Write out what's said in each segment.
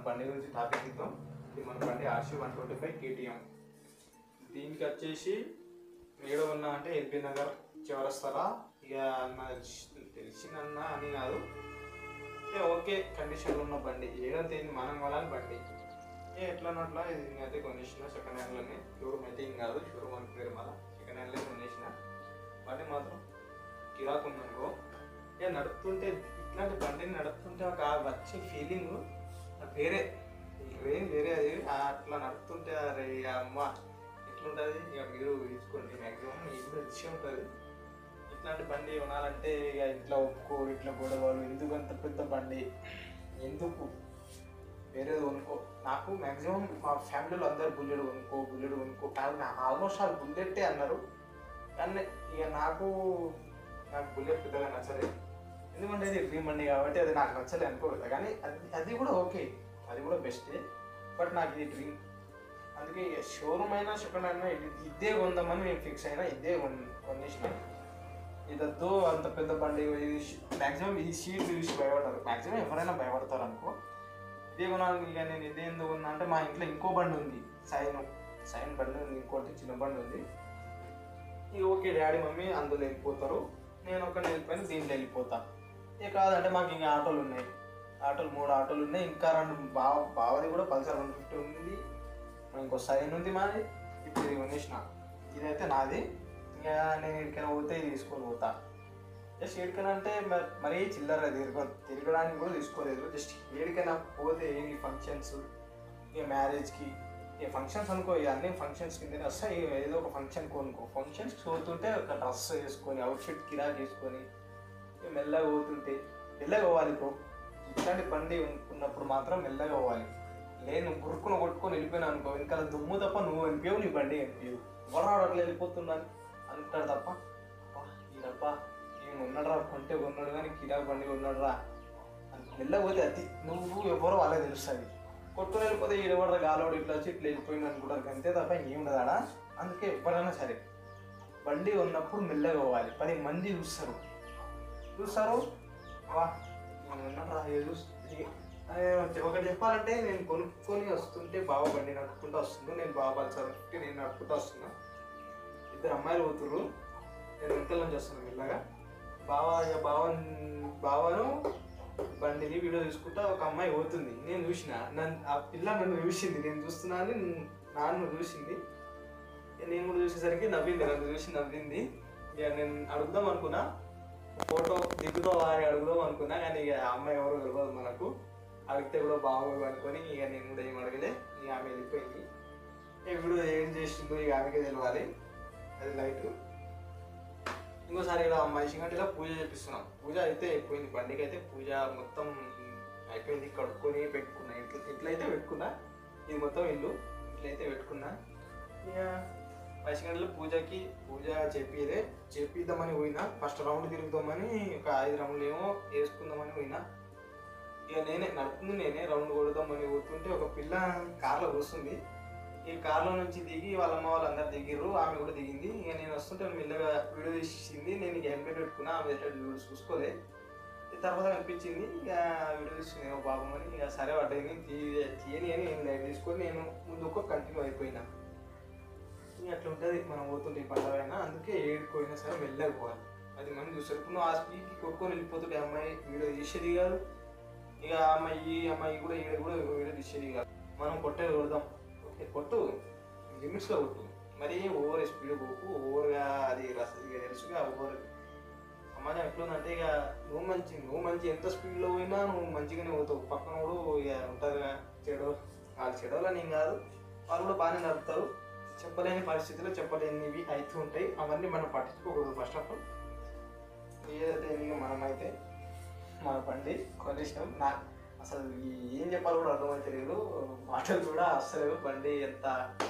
బండి గురించి టాపిక్ ఇద్దాం ఇది మన బండి RC one twenty five KTM దీనికి వచ్చేసి ఏడ ఉన్నా అంటే ఎల్బీ నగర్ చివరస్తారా ఇక నాకు తెలిసిందన్న అని కాదు ఇక ఓకే కండిషన్లో ఉన్న బండి ఏడం తేదీ మనం కొనాలి బండి ఏ ఎట్లా అట్లా ఇది అయితే కొనేసిన సెకండ్ హ్యాండ్లోనే షోరూమ్ అయితే ఏం కాదు షోరూమ్ అని పేరు మళ్ళీ సెకండ్ హ్యాండ్లో కొనేసిన బండి మాత్రం కిరాకు ఉందనుకో ఇక నడుపుతుంటే ఇట్లాంటి బండిని నడుపుతుంటే ఒక వచ్చే ఫీలింగ్ వేరే వేరే వేరే అది ఆ అట్లా నడుపుతుంటే అరే ఇక అమ్మ ఎట్లుంటుంది ఇక మీరు తీసుకోండి మ్యాక్సిమం మీకు కూడా ఇచ్చే ఉంటుంది ఇట్లాంటి బండి కొనాలంటే ఇక ఇంట్లో ఒప్పుకో ఇట్లా గొడవలు ఎందుకు అంత పెద్ద బండి ఎందుకు వేరేది కొనుక్కో నాకు మ్యాక్సిమం మా ఫ్యామిలీలో అందరు బుల్లెట్ కొనుక్కో బుల్లెట్ కొనుక్కో కానీ నాకు ఆల్మోస్ట్ వాళ్ళు బుల్లెట్టే అన్నారు కానీ ఇక నాకు నాకు బుల్లెట్ పెద్దగా నచ్చలేదు ఎందుకంటే ఇది డ్రీమ్ బండి కాబట్టి అది నాకు నచ్చలేదు అనుకోవద్దు కానీ అది అది కూడా ఓకే అది కూడా బెస్టే బట్ నాకు ఇది డ్రీమ్ అందుకే షోరూమ్ అయినా సెకండ్ అయినా ఇది- ఇదే కొందామని నేను ఫిక్స్ అయినా ఇదే కొన్ కొనేసిన ఇదద్దు అంత పెద్ద బండి మ్యాక్సిమం ఈ సీట్ చూసి భయపడతారు మ్యాక్సిమం ఎవరైనా భయపడతారు అనుకో ఇదే కొనాలి ఇక నేను ఇదే ఎందుకు ఉన్నా అంటే మా ఇంట్లో ఇంకో బండి ఉంది సైన్ సైన్ బండి ఉంది ఇంకోటి చిన్న బండి ఉంది ఇక ఓకే డాడీ మమ్మీ అందులో వెళ్ళిపోతారు నేను ఒక వెళ్ళిపోయిన దీంట్లో వెళ్ళిపోతా ఇక కాదంటే మాకు ఇంకా ఆటోలు ఉన్నాయి ఆటోలు మూడు ఆటోలు ఉన్నాయి ఇంకా రెండు బావ బావది కూడా పల్సర్ వన్ ఫిఫ్టీ ఉంది ఇంకో సైన్ ఉంది మాది ఇప్పుడు ఇది కొనేసిన ఇదైతే నాది ఇక నేను ఎక్కడికైనా పోతే ఇది తీసుకొని పోతా జస్ట్ ఎక్కడికైనా అంటే మ- మరీ చిల్లర తిరగ తిరగడానికి కూడా తీసుకోలేదు జస్ట్ ఎక్కడికైనా పోతే ఏంటి ఫంక్షన్స్ ఇక మ్యారేజ్కి ఇక ఫంక్షన్స్ అనుకో ఇక అన్ని ఫంక్షన్స్ కింద వస్తాయి ఇక ఏదో ఒక ఫంక్షన్ కొనుక్కో ఫంక్షన్స్ పోతుంటే ఒక డ్రెస్ వేసుకొని అవుట్ఫిట్ కిరాక్ వేసుకొని ఇక మెల్లగా పోతుంటే మెల్లగా పోవాలి బ్రో ఇట్లాంటి బండి ఉన్నప్పుడు మాత్రం మెల్లగా పోవాలి నేను గురుక్కున కొట్టుకొని వెళ్ళిపోయినా అనుకో ఇంకా దుమ్ము తప్ప నువ్వు వెళ్ళిపోయావు నీ బండి వెళ్ళిపోయావు ఎవరు అట్లా వెళ్ళిపోతున్నాను అనుకుంటాడు తప్ప "అబ్బా, ఈయనబ్బా నేను ఉన్నాడురా కొంటే కొన్నాడు కానీ కిరాక్ బండి కొన్నాడురా అని వెళ్ళకపోతే అది నువ్వు ఎవరో వాళ్ళే తెలుస్తుంది కొట్టుకుని వెళ్ళిపోతే ఈడవడ గాలోడు ఇట్లా వచ్చి ఇట్లా వెళ్ళిపోయింది అనుకుంటారు అంతే తప్ప ఇంకేం ఉండదాడా అందుకే ఎవరైనా సరే బండి ఉన్నప్పుడు మెల్లగా పోవాలి పది మంది చూస్తారు చూస్తారు వా నేను ఉన్నాడురా, ఏదో చూస్తుంది. అదే ఒకటి చెప్పాలంటే నేను కొనుక్కొని వస్తుంటే బావ బండి నడుపుకుంటూ వస్తుంటే నేను బావ పల్సర్ నేను నడుపుకుంటూ వస్తున్నా ఇద్దరు అమ్మాయిలు పోతుర్రు నేను వెనకాల నుంచి వస్తున్నాను మెల్లగా బావ ఇక బావ బావను బండిని వీడియో తీసుకుంటా ఒక అమ్మాయి పోతుంది నేను చూసిన నన్ను ఆ పిల్ల నన్ను చూసింది నేను చూస్తున్నా అని నాన్న చూసింది ఇక నేను కూడా చూసేసరికి నవ్వింది నన్ను చూసి నవ్వింది ఇక నేను అడుగుదాం అనుకున్నా ఫోటో దిగుతావా అని అడుగుదాం అనుకున్నా కానీ ఇక ఆ అమ్మాయి ఎవరో తెలియదు మనకు అడిగితే కూడా బాగోదు అనుకొని ఇక నేను కూడా ఏం అడగలే ఇక ఆమె వెళ్ళిపోయింది ఇక వీడియో ఏం చేసిందో ఇక ఆమెకే తెలియాలి అది లైట్ ఇంకోసారి ఇక్కడ మనిషిగంటిలో పూజ చేపిస్తున్నాం పూజ అయితే అయిపోయింది బండికి అయితే పూజ మొత్తం అయిపోయింది కడుక్కొని పెట్టుకున్నా ఇట్లా ఇట్లయితే పెట్టుకున్నా ఇది మొత్తం ఇల్లు ఇట్లయితే పెట్టుకున్నా ఇక మనిషిగంటలో పూజకి పూజ చేపిదే చేపిద్దామని పోయినా ఫస్ట్ రౌండ్ తిరుగుదామని ఒక ఐదు రౌండ్లు ఏమో వేసుకుందామని పోయినా ఇక నేనే నడుపుతుంది నేనే రౌండ్ కొడదామని పోతుంటే ఒక పిల్ల కార్లో కూర్చుంది ఈ కార్లో నుంచి దిగి వాళ్ళ అమ్మ వాళ్ళందరూ దిగిర్రు ఆమె కూడా దిగింది ఇక నేను వస్తుంటే మెల్లగా వీడియో తీసింది నేను ఇక హెల్మెట్ పెట్టుకున్నా ఆమె వీడియో చూసుకోలే ఈ తర్వాత అనిపించింది ఇక వీడియో తీసుకుని ఏమో పాపం అని ఇక సరే పడ్డది తీయ తీయని అని నేను లైట్ తీసుకొని నేను ముందు ఒక కంటిన్యూ అయిపోయినా ఇక అట్లా ఉంటుంది మనం పోతుంటే ఈ పండుగ అయినా అందుకే ఏడుకోయినా సరే మెల్లగా పోవాలి అది మంది చూస్తారు ఇప్పుడు నువ్వు ఆ స్పీడ్కి కొట్టుకొని వెళ్ళిపోతుంటే అమ్మాయి వీడియో తీసేది కాదు ఇక ఆ అమ్మాయి ఈ అమ్మాయి కూడా ఈడ కూడా వీడియో తీసేది కాదు మనం కొట్టేది కొడదాం ఓకే కొట్టు లిమిట్స్లో కొట్టు మరి ఓవర్ స్పీడ్ పోకు ఓవర్గా అది రస ఇక తెలుసుగా ఓవర్ సమాజం ఎట్లుందంటే ఇక నువ్వు మంచి నువ్వు మంచి ఎంత స్పీడ్లో పోయినా నువ్వు మంచిగానే పోతావు పక్కన కూడా ఇక ఉంటుంది చెడు వాళ్ళు చెడవలని ఏం కాదు వాళ్ళు కూడా బాగానే నడుపుతారు చెప్పలేని పరిస్థితుల్లో చెప్పలేనివి అవుతూ ఉంటాయి అవన్నీ మనం పట్టించుకోకూడదు ఫస్ట్ ఆఫ్ ఆల్ ఏదైతే ఇక మనమైతే మన బండి కొనేసినాం నా అసలు ఈ- ఏం చెప్పాలో కూడా అర్థమైతలేదు మాటలు కూడా అసలు బండి ఎంత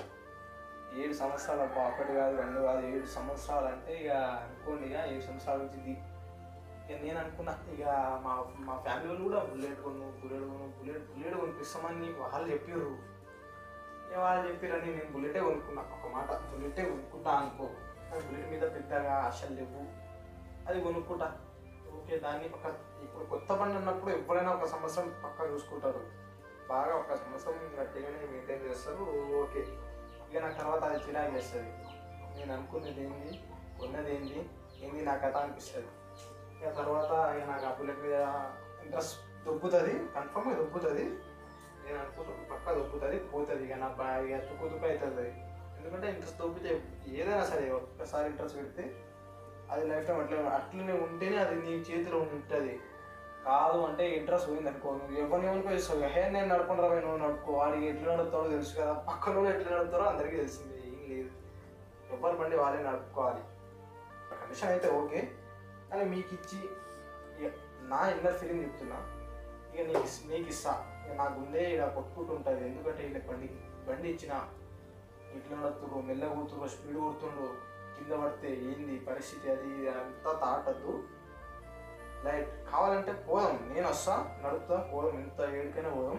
ఏడు సంవత్సరాలు అబ్బా ఒకటి కాదు రెండు కాదు ఏడు సంవత్సరాలు అంటే ఇక అనుకోండి ఇక ఏడు సంవత్సరాల నుంచి ఇది ఇక నేను అనుకున్నా ఇక మా మా ఫ్యామిలీ వాళ్ళు కూడా బుల్లెట్ కొను బుల్లెట్ కొను బుల్లెట్ బుల్లెట్ కొనిపిస్తామని వాళ్ళు చెప్పిర్రు ఇక వాళ్ళు చెప్పిరని నేను బుల్లెటే కొనుక్కున్నా ఒక మాట బుల్లెటే కొనుక్కుంటా అనుకో నాకు బుల్లెట్ మీద పెద్దగా ఆశలు లేవు అది కొనుక్కుంటా ఓకే దాన్ని ఒక ఇప్పుడు కొత్త బండి అన్నప్పుడు ఎప్పుడైనా ఒక సంవత్సరం పక్కా చూసుకుంటారు బాగా ఒక సంవత్సరం గట్టిగానే మెయింటైన్ చేస్తారు ఓకే ఇక నాకు తర్వాత అది చిరాకు చేస్తుంది నేను అనుకున్నది ఏంది ఉన్నది ఏంది ఏంది నా కథ అనిపిస్తుంది ఇక తర్వాత ఇక నాకు ఆ బుల్లెట్ మీద ఇంట్రెస్ట్ దొబ్బుతుంది కన్ఫర్మ్గా దొబ్బుతుంది నేను అనుకుంటున్నాను పక్కా దొబ్బుతుంది పోతుంది ఇక నా బా- ఇక తుక్కు తుక్కు అవుతుంది ఎందుకంటే ఇంట్రెస్ట్ దొబ్బితే ఏదైనా సరే ఒక్కసారి ఇంట్రెస్ట్ పెడితే అది లైఫ్ టైం అట్లా అట్లనే ఉంటేనే అది నీ చేతిలో ఉంటుంది కాదు అంటే ఇంట్రెస్ట్ పోయింది అనుకో నువ్వు ఎవరిని ఎవరికో ఇస్తావు హే నేను నడుపుకుంటా నువ్వు నడుపుకో వాడికి ఎట్లా నడుపుతాడో తెలుసు కదా పక్కన వాళ్ళు ఎట్లా నడుపుతారో అందరికీ తెలిసింది ఏం లేదు ఎవరి బండి వాళ్ళే నడుపుకోవాలి కండిషన్ అయితే ఓకే కానీ మీకు ఇచ్చి ఇక నా ఇన్నర్ ఫీలింగ్ చెప్తున్నా ఇక నీకు ఇస్- నీకు ఇస్తా ఇక నా గుండె ఇలా కొట్టుకుంటుంటుంది ఎందుకంటే ఇలా బండి బండి ఇచ్చిన ఇట్లా నడుపుతురు మెల్ల కూతురు స్పీడ్ కొడుతుండ్రు కింద పడితే ఏంది పరిస్థితి అది ఇది అంతా తాటద్దు లైట్ కావాలంటే పోదాం నేను వస్తా నడుపుతా పోదాం ఎంత ఏడికైనా పోదాం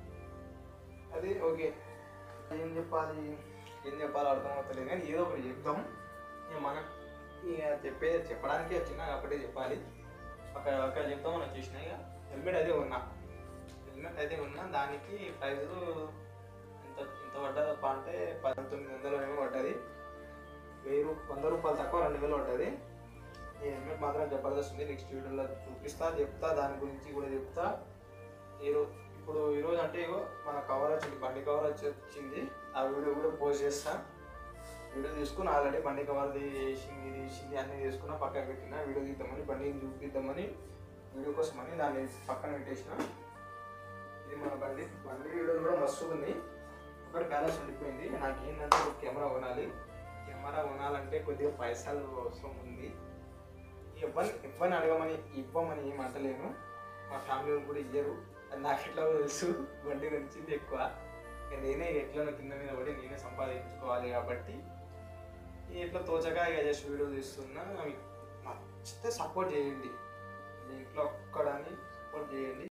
అది ఓకే ఏం చెప్పాలి ఏం చెప్పాలో అర్థమవుతలేదు కానీ ఏదో ఒకటి చెప్దాం ఇక మనం ఇక చెప్పే చెప్పడానికి వచ్చిన ఒకటే చెప్పాలి ఒక ఒక చెప్దాం అని వచ్చేసిన ఇక హెల్మెట్ అయితే ఉన్నా హెల్మెట్ అయితే ఉన్నా దానికి ప్రైస్ ఎంత ఎంత పడ్డదప్ప అంటే పంతొమ్మిది వందలు ఏమో పడ్డది వెయ్యి రూ- వంద రూపాయలు తక్కువ రెండు వేలు పడ్డది ఈ హెల్మెట్ మాత్రం జబర్దస్త్ ఉంది నెక్స్ట్ వీడియోలో చూపిస్తా చెప్తా దాని గురించి కూడా చెప్తా ఈరోజు ఇప్పుడు ఈరోజు అంటే ఇగో మన కవర్ వచ్చింది బండి కవర్ వచ్చి వచ్చింది ఆ వీడియో కూడా పోస్ట్ చేస్తా వీడియో తీసుకుని ఆల్రెడీ బండి కవర్ చేసింది ఇది చేసింది అన్నీ తీసుకున్నా పక్కన పెట్టిన వీడియో తీద్దామని బండిని చూపిద్దామని వీడియో కోసమని దాన్ని పక్కన పెట్టేసిన ఇది మన బండి బండి వీడియో కూడా మస్తు ఉంది ఒకటి బ్యాలెన్స్ ఉండిపోయింది నాకు ఏంటంటే ఒక కెమెరా కొనాలి కెమెరా కొనాలంటే కొద్దిగా పైసలు అవసరం ఉంది ఇవ్వని ఇవ్వని అడగమని ఇవ్వమని ఏం అంటలేను మా ఫ్యామిలీ వాళ్ళు కూడా ఇయ్యరు అది నాకు ఎట్లా తెలుసు బండి నచ్చింది ఎక్కువ ఇక నేనే ఎట్లా కింద మీద పడి నేనే సంపాదించుకోవాలి కాబట్టి ఈ ఎట్లా తోచగా ఇక జస్ట్ వీడియో తీస్తున్నా మీకు నచ్చితే సపోర్ట్ చేయండి మీ ఇంట్లో ఒక్కడని సపోర్ట్ చేయండి